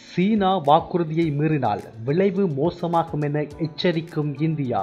சீனா வாக்குறுதியை மீறினால் விளைவு மோசமாகும் என எச்சரிக்கும் இந்தியா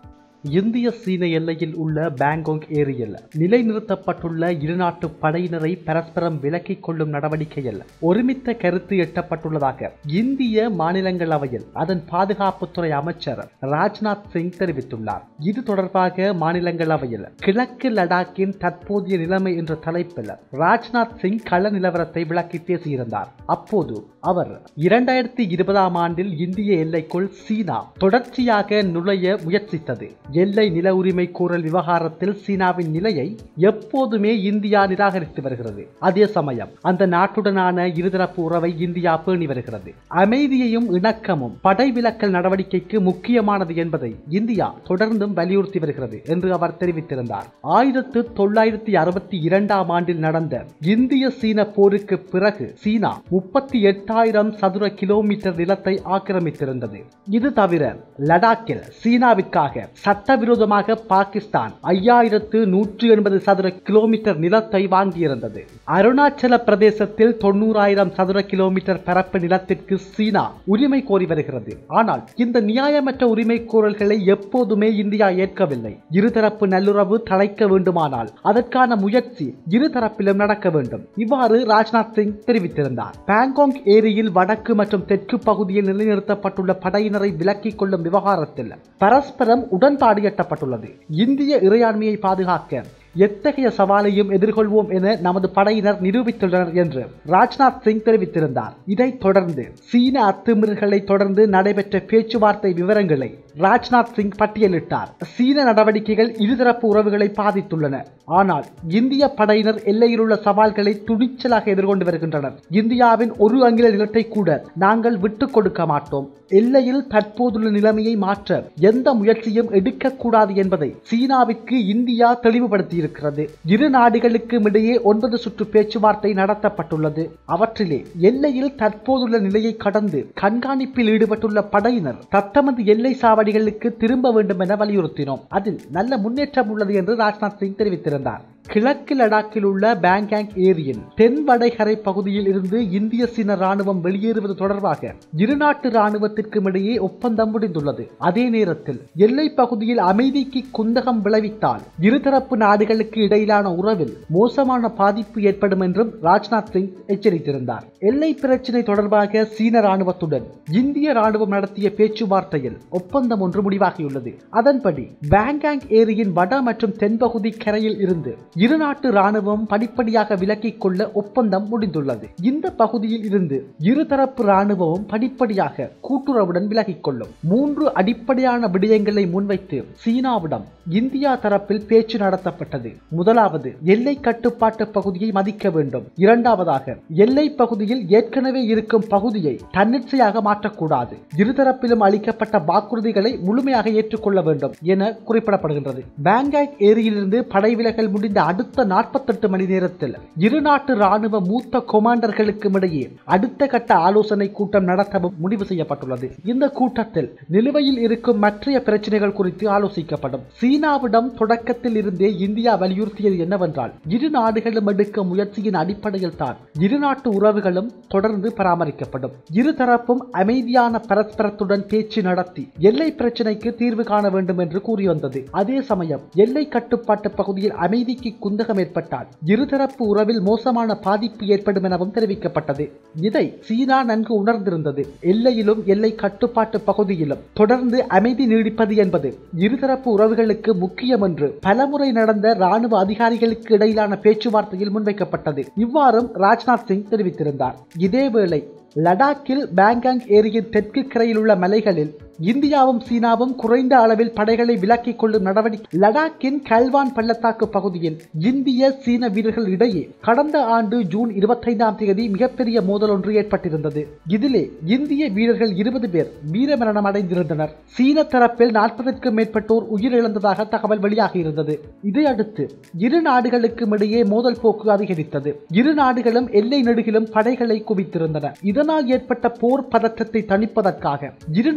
இந்திய சீன எல்லையில் உள்ள பேங்காங் ஏரியில் நிலைநிறுத்தப்பட்டுள்ள இருநாட்டு படையினரை பரஸ்பரம் விலக்கிக் கொள்ளும் நடவடிக்கையில் ஒருமித்த கருத்து எட்டப்பட்டுள்ளதாக இந்திய மாநிலங்களவையில் அதன் பாதுகாப்புத்துறை அமைச்சர் ராஜ்நாத் சிங் தெரிவித்துள்ளார் இது தொடர்பாக மாநிலங்களவையில் கிழக்கு லடாக்கின் தற்போதைய நிலைமை என்ற தலைப்பில் ராஜ்நாத் சிங் கள நிலவரத்தை விளக்கி பேசியிருந்தார் அப்போது அவர் இரண்டாயிரத்தி இருபதாம் ஆண்டில் இந்திய எல்லைக்குள் சீனா தொடர்ச்சியாக நுழைய முயற்சித்தது எல்லை நில உரிமை கோரல் விவகாரத்தில் சீனாவின் நிலையை எப்போதுமே இந்தியா நிராகரித்து வருகிறது அதே சமயம் அந்த நாட்டுடனான இருதரப்பு உறவை இந்தியா பேணி வருகிறது அமைதியையும் இணக்கமும் படை விலக்கல் நடவடிக்கைக்கு முக்கியமானது என்பதை இந்தியா தொடர்ந்தும் வலியுறுத்தி வருகிறது என்று அவர் தெரிவித்திருந்தார் ஆயிரத்து தொள்ளாயிரத்தி அறுபத்தி இரண்டாம் ஆண்டில் நடந்த இந்திய சீன போருக்கு பிறகு சீனா முப்பத்தி எட்டாயிரம் சதுர கிலோமீட்டர் நிலத்தை ஆக்கிரமித்திருந்தது இது தவிர லடாக்கில் சீனாவிற்காக சட்டவிரோதமாக பாகிஸ்தான் ஐயாயிரத்து நூற்று எண்பது சதுர கிலோமீட்டர் நிலத்தை வாங்கியிருந்தது அருணாச்சல பிரதேசத்தில் தொண்ணூறாயிரம் சதுர கிலோமீட்டர் பரப்பு நிலத்திற்கு சீனா உரிமை கோரி வருகிறது ஆனால் இந்த நியாயமற்ற உரிமை கோரல்களை எப்போதுமே இந்தியா ஏற்கவில்லை இருதரப்பு நல்லுறவு தழைக்க வேண்டுமானால் அதற்கான முயற்சி இருதரப்பிலும் நடக்க வேண்டும் இவ்வாறு ராஜ்நாத் சிங் தெரிவித்திருந்தார் பாங்காங் ஏரியில் வடக்கு மற்றும் தெற்கு பகுதியில் நிலைநிறுத்தப்பட்டுள்ள படையினரை விலக்கிக் கொள்ளும் விவகாரத்தில் பரஸ்பரம் உடன்பாடு எட்டப்பட்டுள்ளது இந்திய இறையாண்மையை பாதுகாக்க எத்தகைய சவாலையும் எதிர்கொள்வோம் என நமது படையினர் நிரூபித்துள்ளனர் என்று ராஜ்நாத் சிங் தெரிவித்திருந்தார் இதைத் தொடர்ந்து சீன அத்துமீறல்களை தொடர்ந்து நடைபெற்ற பேச்சுவார்த்தை விவரங்களை ராஜ்நாத் சிங் பட்டியலிட்டார் சீன நடவடிக்கைகள் இருதரப்பு உறவுகளை பாதித்துள்ளன ஆனால் இந்திய படையினர் எல்லையில் உள்ள சவால்களை துணிச்சலாக எதிர்கொண்டு வருகின்றனர் இந்தியாவின் ஒரு அங்கில நிலத்தை கூட நாங்கள் விட்டுக் கொடுக்க மாட்டோம் எல்லையில் தற்போதுள்ள நிலைமையை மாற்ற எந்த முயற்சியும் எடுக்கக்கூடாது என்பதை சீனாவிற்கு இந்தியா தெளிவுபடுத்தியிருக்கிறது இரு நாடுகளுக்கும் இடையே ஒன்பது சுற்று பேச்சுவார்த்தை நடத்தப்பட்டுள்ளது அவற்றிலே எல்லையில் தற்போதுள்ள நிலையை கடந்து கண்காணிப்பில் ஈடுபட்டுள்ள படையினர் தத்தமது எல்லை சாவடிகளுக்கு திரும்ப வேண்டும் என வலியுறுத்தினோம் அதில் நல்ல முன்னேற்றம் உள்ளது என்று ராஜ்நாத் சிங் தெரிவித்திருந்தார் கிழக்கு லடாக்கில் உள்ள பேங்காங் ஏரியின் தென் வடைகரை பகுதியில் இருந்து இந்திய சீன ராணுவம் வெளியேறுவது தொடர்பாக இருநாட்டு ராணுவத்திற்கும் இடையே ஒப்பந்தம் முடிந்துள்ளது அதே நேரத்தில் எல்லை பகுதியில் அமைதிக்கு குந்தகம் விளைவித்தால் இருதரப்பு நாடுகளுக்கு இடையிலான உறவில் மோசமான பாதிப்பு ஏற்படும் என்றும் ராஜ்நாத் சிங் எச்சரித்திருந்தார் எல்லை பிரச்சினை தொடர்பாக சீன ராணுவத்துடன் இந்திய ராணுவம் நடத்திய பேச்சுவார்த்தையில் ஒப்பந்தம் ஒன்று முடிவாகியுள்ளது அதன்படி பேங்காங் ஏரியின் வட மற்றும் தென்பகுதி கரையில் இருந்து இருநாட்டு ராணுவம் படிப்படியாக விலக்கிக் கொள்ள ஒப்பந்தம் முடிந்துள்ளது இந்த பகுதியில் இருந்து இருதரப்பு ராணுவமும் படிப்படியாக கூட்டுறவுடன் விலகிக் கொள்ளும் மூன்று அடிப்படையான விடயங்களை முன்வைத்து சீனாவிடம் இந்தியா தரப்பில் பேச்சு நடத்தப்பட்டது முதலாவது எல்லை கட்டுப்பாட்டு பகுதியை மதிக்க வேண்டும் இரண்டாவதாக எல்லை பகுதியில் ஏற்கனவே இருக்கும் பகுதியை தன்னிச்சையாக மாற்றக்கூடாது இருதரப்பிலும் அளிக்கப்பட்ட வாக்குறுதிகளை முழுமையாக ஏற்றுக்கொள்ள வேண்டும் என குறிப்பிடப்படுகின்றது பேங்காக் ஏரியிலிருந்து படை விலகல் முடிந்த அடுத்த நாற்பத்தெட்டு மணி நேரத்தில் இரு நாட்டு ராணுவ மூத்த கொமாண்டர்களுக்கும் இடையே அடுத்த கட்ட ஆலோசனை கூட்டம் நடத்தவும் முடிவு செய்யப்பட்டுள்ளது இந்த கூட்டத்தில் நிலுவையில் இருக்கும் மற்றைய பிரச்சனைகள் குறித்து ஆலோசிக்கப்படும் சீனாவிடம் தொடக்கத்தில் இருந்தே இந்தியா வலியுறுத்தியது என்னவென்றால் இரு நாடுகளும் எடுக்கும் முயற்சியின் அடிப்படையில் தான் இரு நாட்டு உறவுகளும் தொடர்ந்து பராமரிக்கப்படும் இருதரப்பும் அமைதியான பரஸ்பரத்துடன் பேச்சு நடத்தி எல்லை பிரச்சினைக்கு தீர்வு காண வேண்டும் என்று கூறி வந்தது அதே சமயம் எல்லை கட்டுப்பாட்டு பகுதியில் அமைதிக்கு குந்தகம் ஏற்பட்டால் இருதரப்பு உறவில் மோசமான பாதிப்பு ஏற்படும் எனவும் தெரிவிக்கப்பட்டது இதை சீனா நன்கு உணர்ந்திருந்தது எல்லையிலும் எல்லை கட்டுப்பாட்டு பகுதியிலும் தொடர்ந்து அமைதி நீடிப்பது என்பது இருதரப்பு உறவுகளுக்கு முக்கியம் என்று பலமுறை நடந்த ராணுவ அதிகாரிகளுக்கு இடையிலான பேச்சுவார்த்தையில் முன்வைக்கப்பட்டது இவ்வாறும் ராஜ்நாத் சிங் தெரிவித்திருந்தார் இதேவேளை லடாக்கில் பேங்காங் ஏரியின் தெற்கு கரையில் உள்ள மலைகளில் இந்தியாவும் சீனாவும் குறைந்த அளவில் படைகளை விலக்கிக் கொள்ளும் நடவடிக்கை லடாக்கின் கல்வான் பள்ளத்தாக்கு பகுதியில் இந்திய சீன வீரர்கள் இடையே கடந்த ஆண்டு ஜூன் இருபத்தைந்தாம் தேதி மிகப்பெரிய மோதல் ஒன்று ஏற்பட்டிருந்தது இதிலே இந்திய வீரர்கள் இருபது பேர் வீரமரணம் அடைந்திருந்தனர் சீன தரப்பில் நாற்பதற்கும் மேற்பட்டோர் உயிரிழந்ததாக தகவல் வெளியாகியிருந்தது இதையடுத்து இரு நாடுகளுக்கும் இடையே மோதல் போக்கு அதிகரித்தது இரு நாடுகளும் எல்லை நெடுகிலும் படைகளை குவித்திருந்தன இதனால் ஏற்பட்ட போர் பதற்றத்தை தணிப்பதற்காக இரு நாட்டு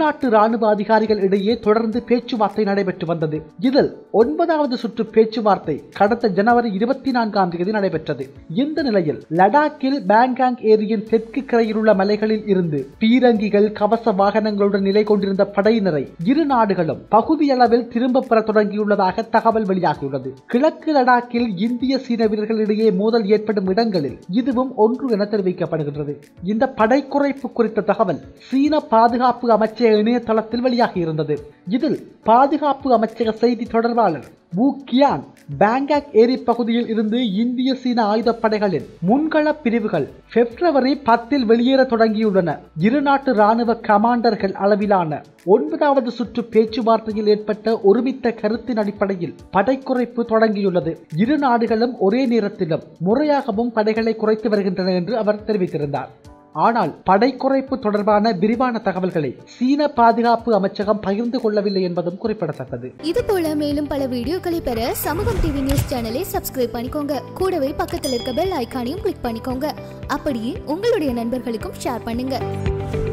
ராணுவ அதிகாரிகள் இடையே தொடர்ந்து பேச்சுவார்த்தை நடைபெற்று வந்தது இதில் ஒன்பதாவது சுற்று பேச்சுவார்த்தை கடந்த ஜனவரி இருபத்தி நான்காம் தேதி நடைபெற்றது இந்த நிலையில் லடாக்கில் பேங்காங் ஏரியின் தெற்கு கரையில் உள்ள மலைகளில் இருந்து பீரங்கிகள் கவச வாகனங்களுடன் நிலை கொண்டிருந்த படையினரை இரு நாடுகளும் பகுதியளவில் திரும்ப பெற தொடங்கியுள்ளதாக தகவல் வெளியாகியுள்ளது கிழக்கு லடாக்கில் இந்திய சீன வீரர்களிடையே மோதல் ஏற்படும் இடங்களில் இதுவும் ஒன்று என தெரிவிக்கப்படுகின்றது இந்த படை குறைப்பு குறித்த தகவல் சீன பாதுகாப்பு அமைச்சக இணையதளத்தில் வெளியாகியிருந்தது இதில் பாதுகாப்பு அமைச்சக செய்தி தொடர்பாளர் வு கியான் பேங்காக் ஏரி பகுதியில் இருந்து இந்திய சீன ஆயுதப்படைகளின் முன்கள பிரிவுகள் பிப்ரவரி பத்தில் வெளியேற தொடங்கியுள்ளன இரு நாட்டு ராணுவ கமாண்டர்கள் அளவிலான ஒன்பதாவது சுற்று பேச்சுவார்த்தையில் ஏற்பட்ட ஒருமித்த கருத்தின் அடிப்படையில் படை குறைப்பு தொடங்கியுள்ளது இரு நாடுகளும் ஒரே நேரத்திலும் முறையாகவும் படைகளை குறைத்து வருகின்றன என்று அவர் தெரிவித்திருந்தார் ஆனால் படை குறைப்பு தொடர்பான விரிவான தகவல்களை சீன பாதுகாப்பு அமைச்சகம் பகிர்ந்து கொள்ளவில்லை என்பதும் குறிப்பிடத்தக்கது இது போல மேலும் பல வீடியோக்களை பெற சமூகம் டிவி நியூஸ் சேனலை சப்ஸ்கிரைப் பண்ணிக்கோங்க கூடவே பக்கத்தில் இருக்க பெல் ஐகானையும் கிளிக் பண்ணிக்கோங்க அப்படியே உங்களுடைய நண்பர்களுக்கும் ஷேர் பண்ணுங்க